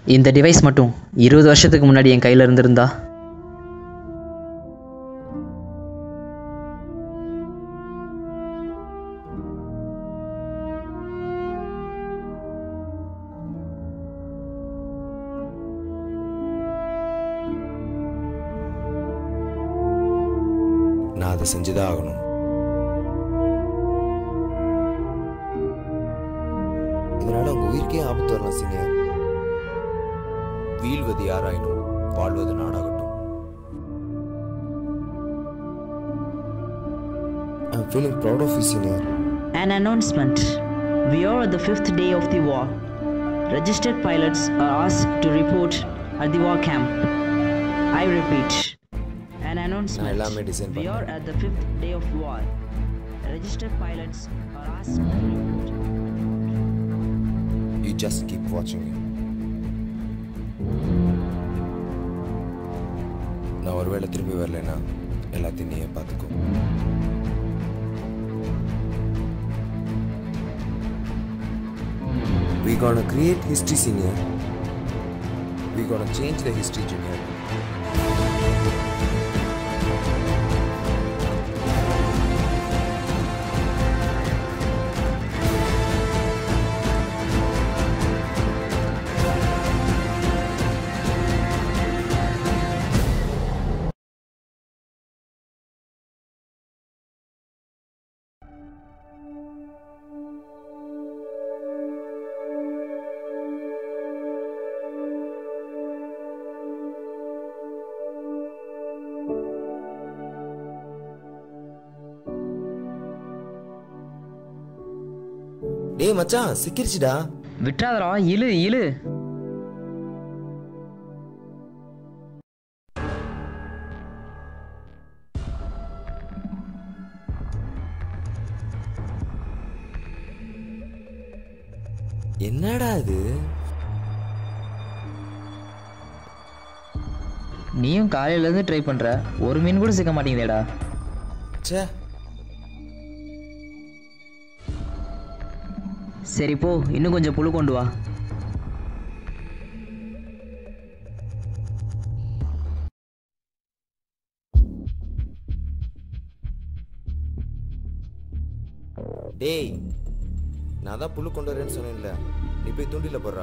இந்த டிவைஸ் மட்டும் இருபது வருஷத்துக்கு முன்னாடி என் கையில் இருந்திருந்தா நான் அதை செஞ்சுதான் ஆகணும் இதனால உங்க உயிருக்கே ஆபத்து வரலாம் சீனியர் வீழ்வது யாராயினும் வாழ்வது நாடாகட்டும் I'm feeling proud of you, senior. An announcement. We are at the fifth day of the war. Registered pilots are asked to report at the war camp. I repeat. An announcement. நான் எல்லாமே design We are at the fifth day of war. Registered pilots are asked to report. You just keep watching me. நான் ஒருவேளை திரும்பி வரலைன்னா எல்லாத்தையும் நீயே பார்த்துக்கோ We gonna create history, senior. We gonna change the history, junior. டேய் மச்சான் சிக்கிருச்சுடா விட்டுறாதடா இழு இழு என்னடா இது நீயும் காலையிலேருந்து ட்ரை பண்ணுற ஒரு மீன் கூட சிக்க மாட்டேங்குதேடா ச்சே சரி போ இன்னும் கொஞ்சம் புழு கொண்டு வா டேய் நான் தான் புல்லு கொண்டு வரேன்னு சொன்னேன்ல நீ போய் தூண்டில போடுறா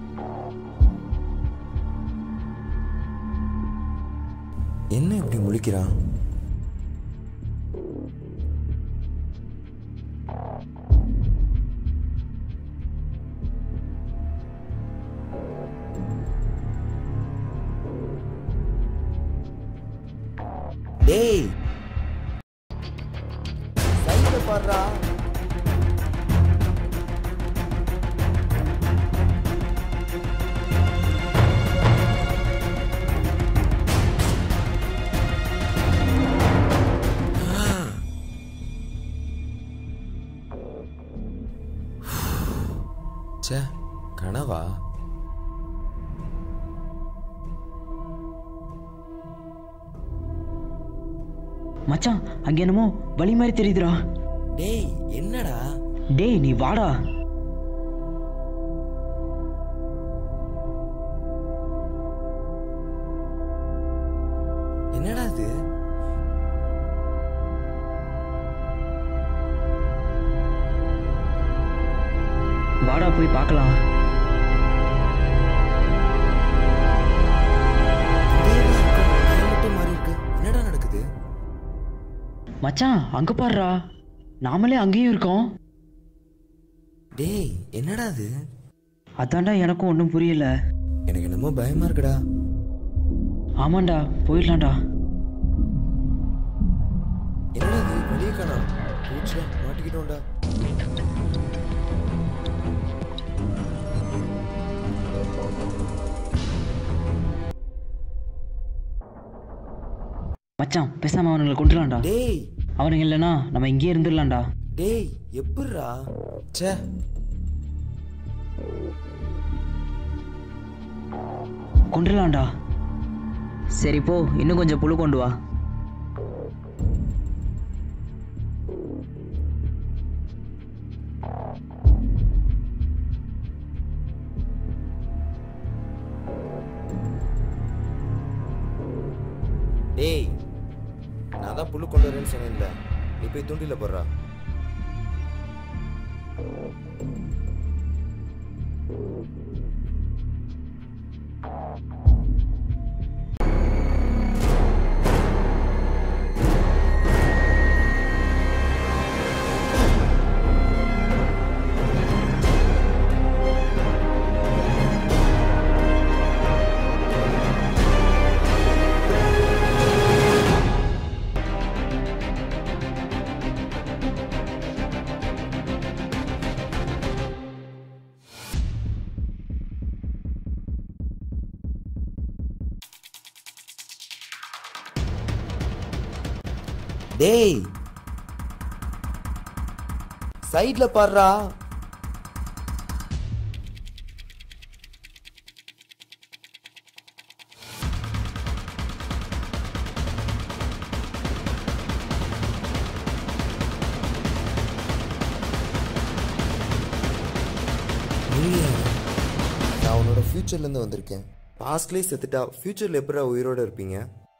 என்ன இப்படி முழிக்கிறான் டேய் சைடுல பாடுறா ச்சே கனவா மச்சான் அங்க என்னமோ வழி மாதிரி தெரியுதுடா டேய் என்னடா டேய் நீ வாடா என்னடா இது வாடா போய் பார்க்கலாம் மட்டும் மாறி இருக்கு என்னடா நடக்குது மச்சான் அங்க பாருடா நாமளே அங்கேயும் இருக்கோம் டேய் என்னடா இது அதான்டா எனக்கும் ஒன்றும் புரியல எனக்கு என்னமோ பயமா இருக்குடா ஆமாண்டா போயிடலாம்டா என்னடா இது வெளியே காணா பூச்சியா மாட்டிக்கிட்டோம்டா மச்சான் பேசாம அவனுங்களை கொண்டுலாம்டா டேய் அவனுங்க இல்லைன்னா நம்ம இங்கேயே இருந்துடலாம்டா டேய் எப்படிரா ச்சே கொண்டுலாம்டா சரி போ இன்னும் கொஞ்சம் புழு கொண்டு வா டேய் நான் தான் புல்லு கொண்டு வரேன்னு சொன்னேன்ல நீ போய் தூண்டில போடுறா டேய் சைடுல பாடுறா நான் உன்னோட ஃபியூச்சர்லேருந்து வந்திருக்கேன் பாஸ்ட்லேயே செத்துட்டா ஃபியூச்சரில் எப்படா உயிரோட இருப்பீங்க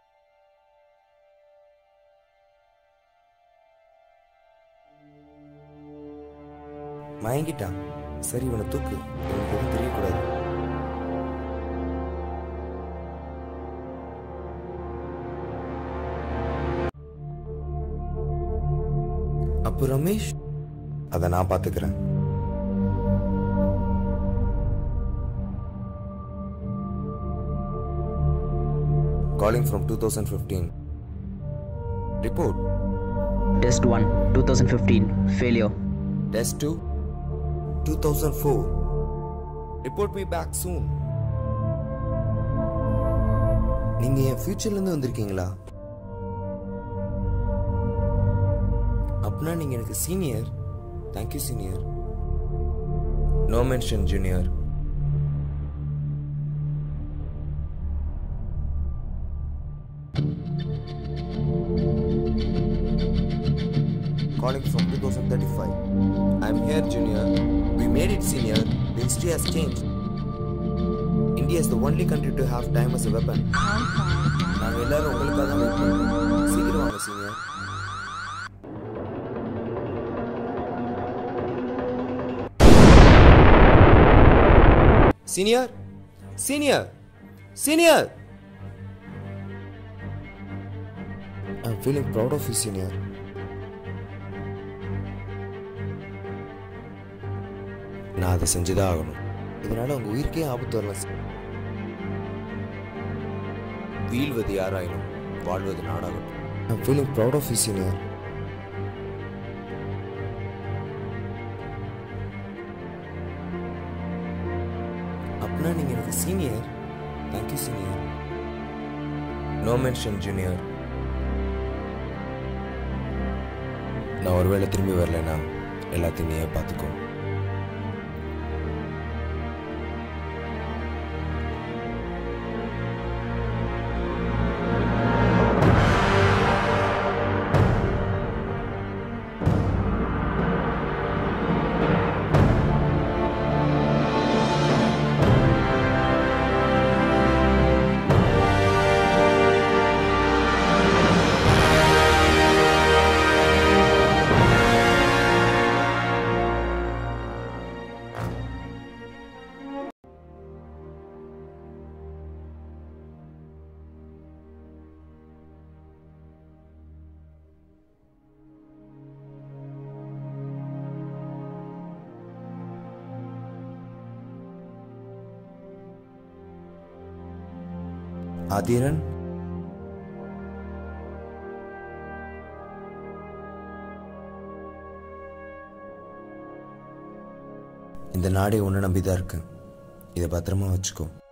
மயங்கிட்டான் சரி இவனை தூக்கு எனக்கு எதுவும் தெரியக்கூடாது அப்போ ரமேஷ் அதை நான் பார்த்துக்கிறேன் calling from two thousand fifteen report Test 1, 2015. Failure. Test 2 2004 Report me back soon நீங்க என் ஃபியூச்சர்ல இருந்து வந்திருக்கீங்களா அப்படின்னா நீங்க எனக்கு senior thank you senior no mention junior calling from 2035. I'm here, Junior. We made it, Senior. The history has changed. India is the only country to have time as a weapon. நாங்கள் எல்லாரும் உங்களுக்காக தான் வெயிட் பண்ணுறோம் சீக்கிரம் வாங்க senior senior senior senior I'm feeling proud of you, senior. நான் அதை செஞ்சுதான் ஆகணும் இதனால உங்க உயிருக்கே ஆபத்து வரலாம் சார் வீழ்வது யாராயினும் வாழ்வது நாடாகட்டும் I'm feeling proud of you senior அப்படின்னா நீங்க எனக்கு senior thank you senior no mention junior நான் ஒருவேளை திரும்பி வரலைன்னா எல்லாத்தையும் நீயே பார்த்துக்கோ ஆதிரன் இந்த நாடே உன்னை நம்பி தான் இருக்கு இதை பத்திரமா வச்சுக்கோ